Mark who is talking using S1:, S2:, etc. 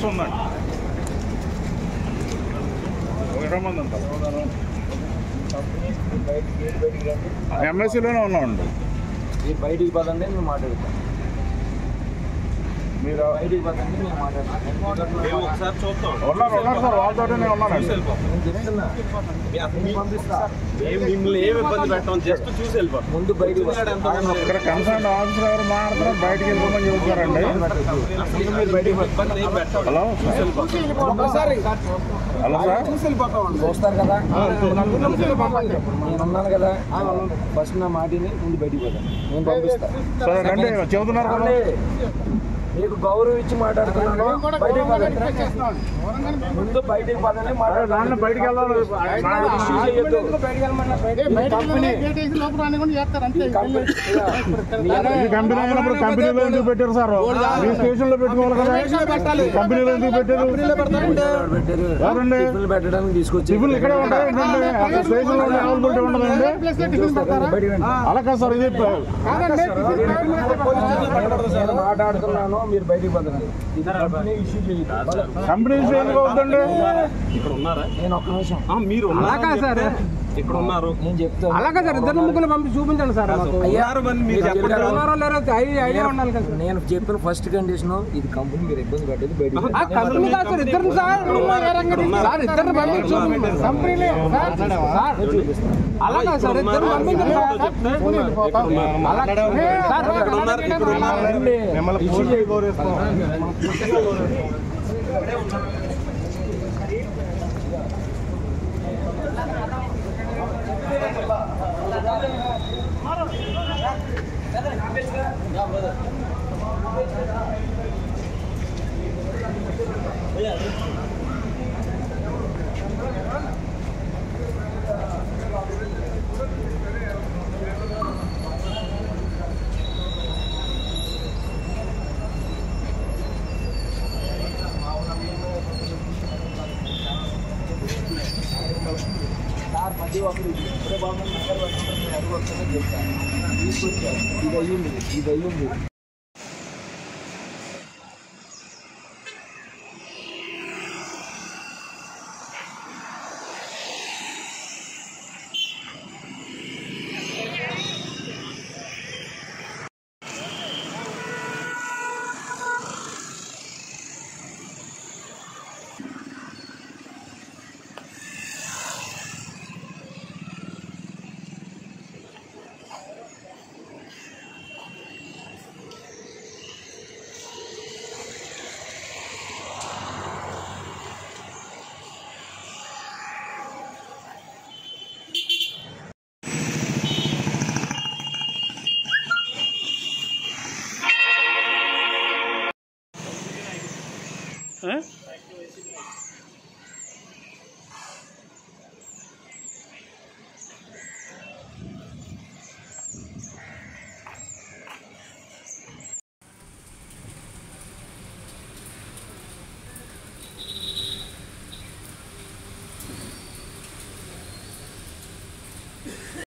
S1: MS ఉందండి ఒక ఇరవై మంది ఉంటారు ఎంఎస్సీలోనే ఉన్నామండి
S2: మీరు బయటికి పదండి మేము మాట్లాడతాం మీరు బయటికి పదండి మేము మాట్లాడతాం
S3: మేము ఒకసారి చూద్దాం
S1: ఉన్నారు ఉన్నారు సార్ వాళ్ళతోనే ఉన్నానండి
S2: నేను చెప్తున్నా నేను పంపిస్తా
S3: మేము మిమ్మల్ని ఏమి ఇబ్బంది పెట్టాం జస్ట్ చూసి వెళ్ళిపోతాం
S2: ముందు బయటికి
S3: చూసాడు ఎంత మంది
S1: ఇక్కడ కన్సర్న్ ఆఫీసర్ గారు మాట్లాడుతున్నారు బయటికి వెళ్ళిపోమని చెబుతారండి
S3: అసలు మీరు బయటికి ఇబ్బంది ఏం పెట్టాం
S1: హలో
S2: ఒకసారి
S1: హలో సార్
S2: చూస్తారు కదా నేను ఉన్నాను కదా ఫస్ట్ నా మాటిని ముందు బయటికి పోతాను నేను పంపిస్తా
S1: సరే రండి చెబుతున్నారు కదా
S2: మీకు గౌరవం ఇచ్చి మాట్లాడుతున్నాను బయటికి పదండి ముందు బయటికి పదండి
S1: దాంట్లో
S2: మాట్లాడండి
S1: బయటికి వెళ్ళాలి
S2: ఇష్యూ చేయొద్దు కంపెనీ
S1: ఈ కంపెనీ అయినప్పుడు కంపెనీలో ఎందుకు పెట్టారు సార్ ఈ స్టేషన్ లో పెట్టుకోవాలి కదా కంపెనీలో ఎందుకు పెట్టారు
S2: పెట్టారు
S1: ఎవరండి
S2: టిఫిన్లు పెట్టడానికి తీసుకొచ్చి
S1: టిఫిన్ ఇక్కడే ఉంటాయి ఏంటండి అక్కడ స్టేషన్ లో అవైలబిలిటీ ఉండదండి
S2: బయటికి రండి.
S1: అలా కాదు సార్ ఇది
S2: నేను మాట్లాడుతున్నాను మీరు బయటికి పదండి ఇది కంపెనీ ఇష్యూ చేయదు
S1: కంపెనీ ఎందుకు అవుతుందండి
S3: ఇక్కడ ఉన్నారా
S2: నేను ఒక్క నిమిషం
S3: ఆ, మీరు ఉన్నారా సార్ ఇక్కడ ఉన్నారు
S2: నేను చెప్తాను
S4: అలాగే సార్ ఇద్దరు ముగ్గురు పంపి చూపించండి సార్ మాకు
S3: ఉన్నారు మరి మీరు చెప్పండి
S4: ఉన్నారో లేరో ఐ- ఐడియా ఉండాలి కదా సార్.
S2: నేను చెప్పిన ఫస్ట్ కండిషన్ ఇది కంపెనీ మీరు ఇబ్బంది పెట్టదు బయటికి
S4: ఆ కంపెనీ కాదు సార్ ఇద్దరు సార్ సార్ ఇద్దరు పంపి చూపించండి కంపెనీలే సార్ సార్ అలాగా సార్ ఇద్దరు పంపించండి సార్ అలా- సార్
S3: ఇక్కడ ఉన్నారు ఇక్కడ ఉన్నారు
S2: రండి.
S1: ఇష్యూ
S2: సార్ ప్రతి ఒక్కరు ఇప్పుడే బాగుంది నగర వర్గంలో మీరు అడుగు వస్తుందని చెప్తాను తీసుకొచ్చారు ఇది అయ్యింది ఇది అయ్యింది